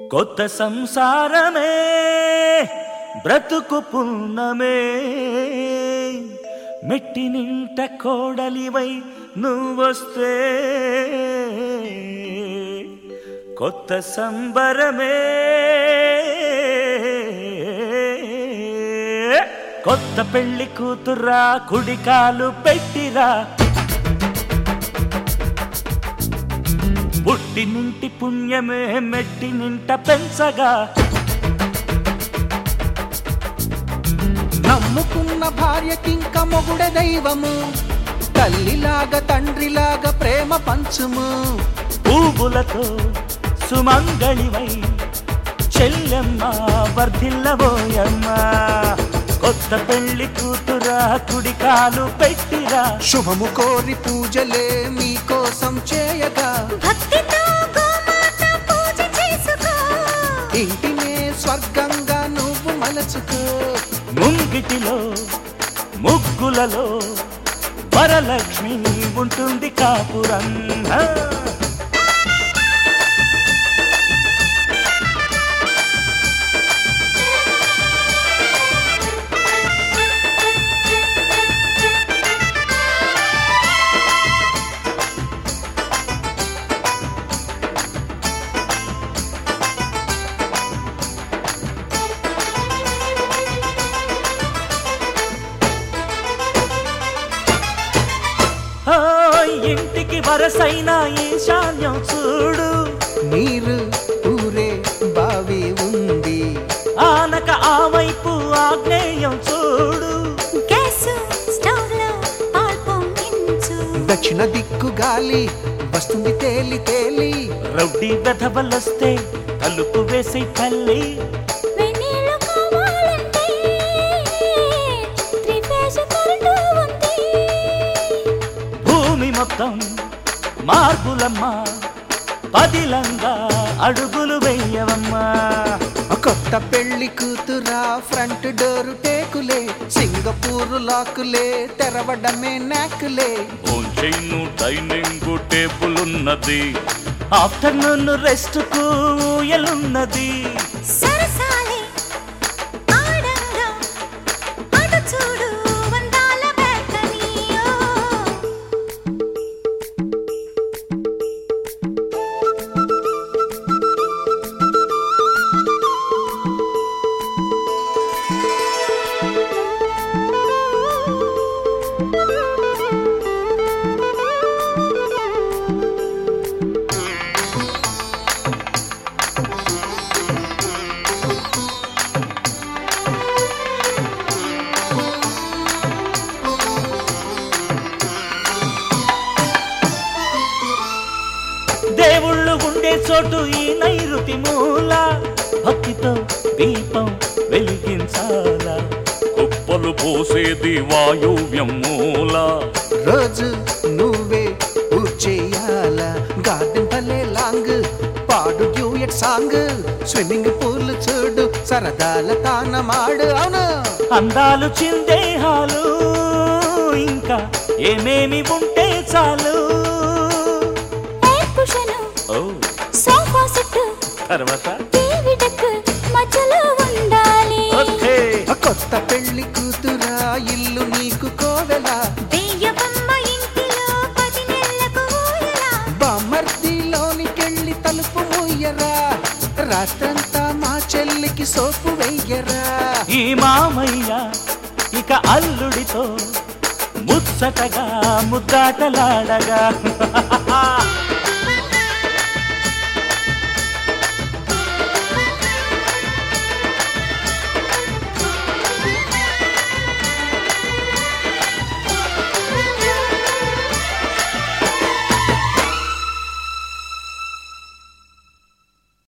కొత్త సంసారమే బ్రతుకు పున్నమే మెట్టి నింట కోడలివై నువ్వొస్తే కొత్త సంబరమే కొత్త పెళ్లి కూతురా కుడికాలు పెట్టిరా పుట్టి నింటి పుణ్యమే మెట్టి నింట పెంచగా నమ్ముకున్న భార్యకింక మొగుడ దైవము తల్లిలాగా తండ్రిలాగా ప్రేమ పంచుము పువ్వులతో సుమంగళివై చెల్లెమ్మ వర్ధిల్లబోయమ్మ కొత్త పెళ్లి కూతురా కుడికాలు పెట్టిరా శుభము కోరి పూజలే మీకోసం చేయగా భక్తితో గోమాత పూజ చేసుకో ఇంటినే స్వర్గంగా నువ్వు మలచుకో ముంగిటిలో ముగ్గులలో వరలక్ష్మి ఉంటుంది కాపురంగా ఆ, ఇంటికి వరసైన ఈశాన్యం చూడు నీరు ఊరే బావి ఉంది ఆనక ఆ వైపు ఆగ్నేయం చూడు గ్యాసు స్టవ్లో పాలు పొంగించు దక్షిణ దిక్కు గాలి వస్తుంది తేలి తేలి రౌడీ వెధవలొస్తే తలుపు వేసి తల్లి వెన్నీళ్ళు కావాలంటే త్రిఫేజ్ కరెంటు ఉంది భూమి మొత్తం మార్పులమ్మ పదిలంగా అడుగులు వెయ్యవమ్మా ఆ కొత్త పెళ్లి కూతురా ఫ్రంట్ డోరు టేకులే సింగపూర్ లాకులే తెరవడమే నాకులే భోంచైను డైనింగ్ టేబుల్ ఉన్నది ఆఫ్టర్నూన్ రెస్ట్ కు ఎలున్నది సరసాలే ఆడంగా అటు చూడు వందాల బెల్కనీయో దేవుళ్ళు ఉండే చోటు ఈ నైరుతి మూల భక్తితో దీపం వెలిగించాలా కుప్పలు పోసేది వాయువ్యం మూల రోజు నువ్వే చేయాల గార్డెన్ భలే లాంగ్ పాడు డ్యూయట్ సాంగ్ స్విమ్మింగ్ పూల్ చూడు సరదాల తానమాడు అవును అందాలు చిందేహాలు ఇంకా ఏమేమి ఉంటే చాలు ఎయిర్ కుషను ఓ సోఫా సెట్ తర్వాత టీవీ డెక్ మధ్యలో ఉండాలి ఓకే ఆ కొత్త పెళ్లి కూతురా ఇల్లు నీకు కోవెలా దెయ్య బొమ్మ ఇంటిలో పది నెలలకు ఊయలా బామర్దిలోనికెళ్ళి తలుపు మూయరా రాత్రంతా మా చెల్లికి సోపు వెయ్యరా ఈ మామయ్య ఇక అల్లుడితో ముచ్చటగా ముద్దాటలాడగా